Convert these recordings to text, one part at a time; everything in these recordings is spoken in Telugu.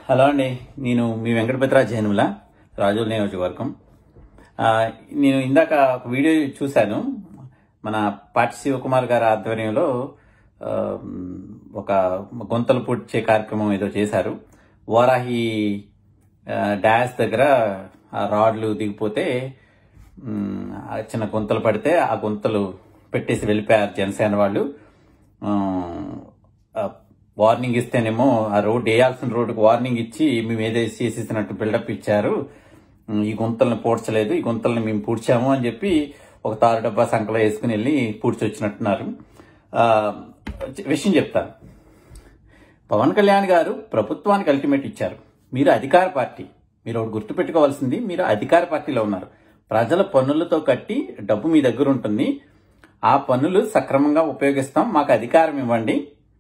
హలో అండి నేను మీ వెంకటపతిరాజ్ జైనుల రాజుల నియోజకవర్గం ఆ, నేను ఇందాక ఒక వీడియో చూశాను మన పాటి శివకుమార్ గారి ఆధ్వర్యంలో ఆ, ఒక గొంతలు పూడ్చే కార్యక్రమం ఏదో చేశారు వారాహి ఆ, డాష్ దగ్గర ఆ రాడ్లు దిగిపోతే ఉమ్, ఆ చిన్న గుంతలు పడితే ఆ గుంతలు పెట్టేసి వెళ్ళిపోయారు జనసేన వాళ్ళు ఆ, ఆ, వార్నింగ్ ఇస్తేనేమో ఆ రోడ్ వేయాల్సిన రోడ్డుకు వార్నింగ్ ఇచ్చి మేము ఏదో చేసేసినట్టు బిల్డప్ ఇచ్చారు ఉమ్, ఈ గుంతలను పూడ్చలేదు ఈ గుంతలను మేము పూడ్చాము అని చెప్పి ఒక తారు డబ్బా సంకలో వేసుకుని వెళ్ళి పూడ్చొచ్చినట్టున్నారు ఆ, విషయం చెప్తాను పవన్ కళ్యాణ్ గారు ప్రభుత్వానికి అల్టిమేట్ ఇచ్చారు మీరు అధికార పార్టీ మీరు ఒకటి గుర్తుపెట్టుకోవాల్సింది మీరు అధికార పార్టీలో ఉన్నారు ప్రజల పన్నులతో కట్టి డబ్బు మీ దగ్గర ఉంటుంది ఆ పన్నులు సక్రమంగా ఉపయోగిస్తాం మాకు అధికారం ఇవ్వండి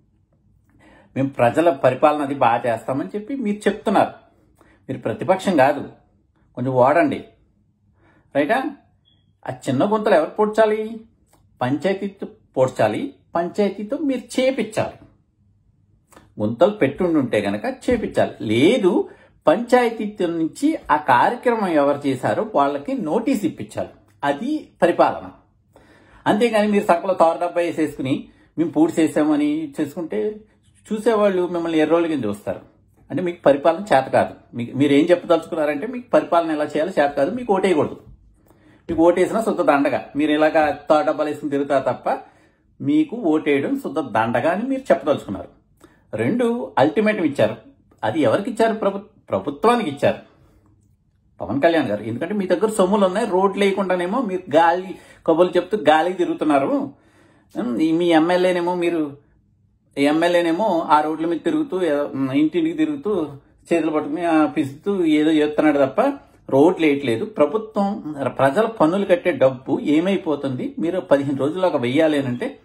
మేము ప్రజల పరిపాలన అది బాగా చేస్తామని చెప్పి మీరు చెప్తున్నారు మీరు ప్రతిపక్షం కాదు కొంచెం వాడండి రైటా ఆ చిన్న గుంతలు ఎవరు పూడ్చాలి పంచాయతీతో పూడ్చాలి పంచాయతీతో మీరు చేపించాలి గుంతలు పెట్టుండుంటే గనక చేపించాలి లేదు పంచాయతీ నుంచి ఆ కార్యక్రమం ఎవరు చేశారో వాళ్ళకి నోటీస్ ఇప్పించాలి అది పరిపాలన అంతేగాని మీరు సకల తారు డబ్బా వేసేసుకుని మేము పూర్తి చేసామని చేసుకుంటే చూసేవాళ్ళు మిమ్మల్ని ఎర్రోళ్ళ కింద చూస్తారు అంటే మీకు పరిపాలన చేత కాదు మీకు మీరు ఏం చెప్పదలుచుకున్నారంటే మీకు పరిపాలన ఎలా చేయాలో చేత కాదు మీకు ఓటేయకూడదు మీకు ఓటేసినా శుద్ధ దండగా మీరు ఇలాగా తారు డబ్బాలు వేసుకుని తిరుగుతారు తప్ప మీకు ఓటేయడం శుద్ధ దండగా అని మీరు చెప్పదలుచుకున్నారు రెండు అల్టిమేటం ఇచ్చారు అది ఎవరికి ఇచ్చారు ప్రభు ప్రభుత్వానికి ఇచ్చారు పవన్ కళ్యాణ్ గారు ఎందుకంటే మీ దగ్గర సొమ్ములు ఉన్నాయి రోడ్లు వేయకుండానేమో మీరు గాలి కబుర్లు చెప్తూ గాలికి తిరుగుతున్నారు ఉమ్, ఈ మీ ఎమ్మెల్యేనేమో మీరు ఎమ్మెల్యేనేమో ఆ రోడ్ల మీద తిరుగుతూ ఏ- ఉమ్, ఇంటింటికి తిరుగుతూ చేతులు పట్టుకుని ఆ పిసుతూ ఏదో చేస్తున్నాడు తప్ప రోడ్లు వేయట్లేదు ప్రభుత్వం ప్రజల పన్నులు కట్టే డబ్బు ఏమైపోతుంది మీరు పదిహేను రోజుల్లోగా వెయ్యాలి అని అంటే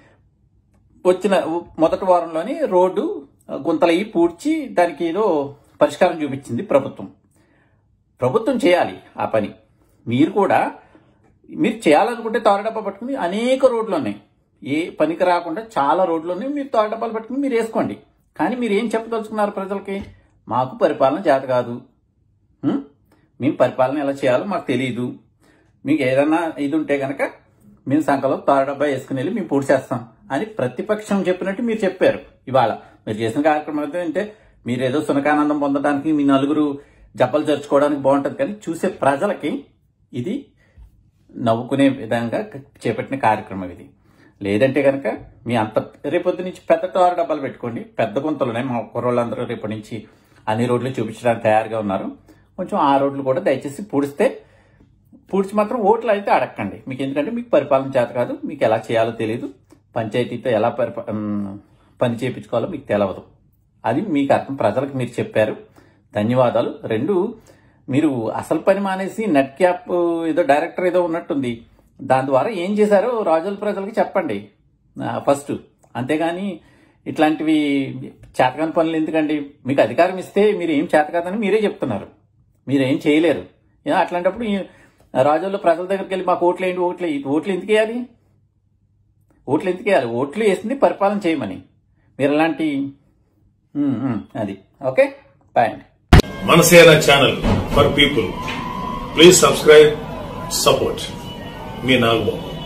వచ్చిన మొదటి వారంలోని రోడ్డు గుంతలయ్యి పూడ్చి దానికి ఏదో పరిష్కారం చూపించింది ప్రభుత్వం ప్రభుత్వం చేయాలి ఆ పని మీరు కూడా మీరు చేయాలనుకుంటే తారు డబ్బా పట్టుకుని అనేక రోడ్లు ఉన్నాయి ఏ పనికి రాకుండా చాలా రోడ్లు ఉన్నాయి మీరు తారు డబ్బాలు పట్టుకుని మీరు వేసుకోండి కానీ మీరు ఏం చెప్పదలుచుకున్నారు ప్రజలకి మాకు పరిపాలన చేత కాదు ఉం? మేము పరిపాలన ఎలా చేయాలో మాకు తెలియదు మీకు ఏదన్నా ఇది ఉంటే గనక మేము సంఖలో తారు డబ్బా వేసుకుని వెళ్ళి మేము పూర్తి చేస్తాం అని ప్రతిపక్షం చెప్పినట్టు మీరు చెప్పారు ఇవాళ మీరు చేసిన కార్యక్రమం అయితే అంటే మీరు ఏదో సునకానందం పొందడానికి మీ నలుగురు జబ్బలు జరుచుకోవడానికి బాగుంటుంది కానీ చూసే ప్రజలకి ఇది నవ్వుకునే విధంగా చేపట్టిన కార్యక్రమం ఇది లేదంటే కనుక మీ అంత రేపొద్దు నుంచి పెద్ద టార్ డబ్బాలు పెట్టుకోండి పెద్ద గుంతలు ఉన్నాయి మా కుర్రోళ్ళందరూ రేపటి నుంచి అన్ని రోడ్లు చూపించడానికి తయారుగా ఉన్నారు కొంచెం ఆ రోడ్లు కూడా దయచేసి పూడిస్తే పూడ్చి మాత్రం ఓట్లు అయితే అడగండి మీకు ఎందుకంటే మీకు పరిపాలన చేత కాదు మీకు ఎలా చేయాలో తెలియదు పంచాయతీతో ఎలా పరిపా ఉమ్, పని చేయించుకోవాలో మీకు తెలవదు అది మీకు అర్థం ప్రజలకు మీరు చెప్పారు ధన్యవాదాలు రెండు మీరు అసలు పని మానేసి నెట్ క్యాప్ ఏదో డైరెక్టర్ ఏదో ఉన్నట్టుంది దాని ద్వారా ఏం చేశారో రాజుల ప్రజలకి చెప్పండి ఫస్ట్ అంతేగాని ఇట్లాంటివి చేతకాని పనులు ఎందుకండి మీకు అధికారం ఇస్తే మీరు ఏం చేత కాదని మీరే చెప్తున్నారు మీరేం చేయలేరు ఏ, అట్లాంటప్పుడు ఈ రాజుల్లో ప్రజల దగ్గరికి వెళ్ళి మాకు ఓట్లు వేయండి ఓట్లు వేయండి. ఓట్లు ఎందుకు వేయాలి ఓట్లు ఎందుకు వేయాలి ఓట్లు వేసింది పరిపాలన చేయమని మీరు ఎలాంటి ఉమ్, ఉమ్, అది ఓకే బాయ్ అండి Manasena channel for people please subscribe support మీ నాగబాబు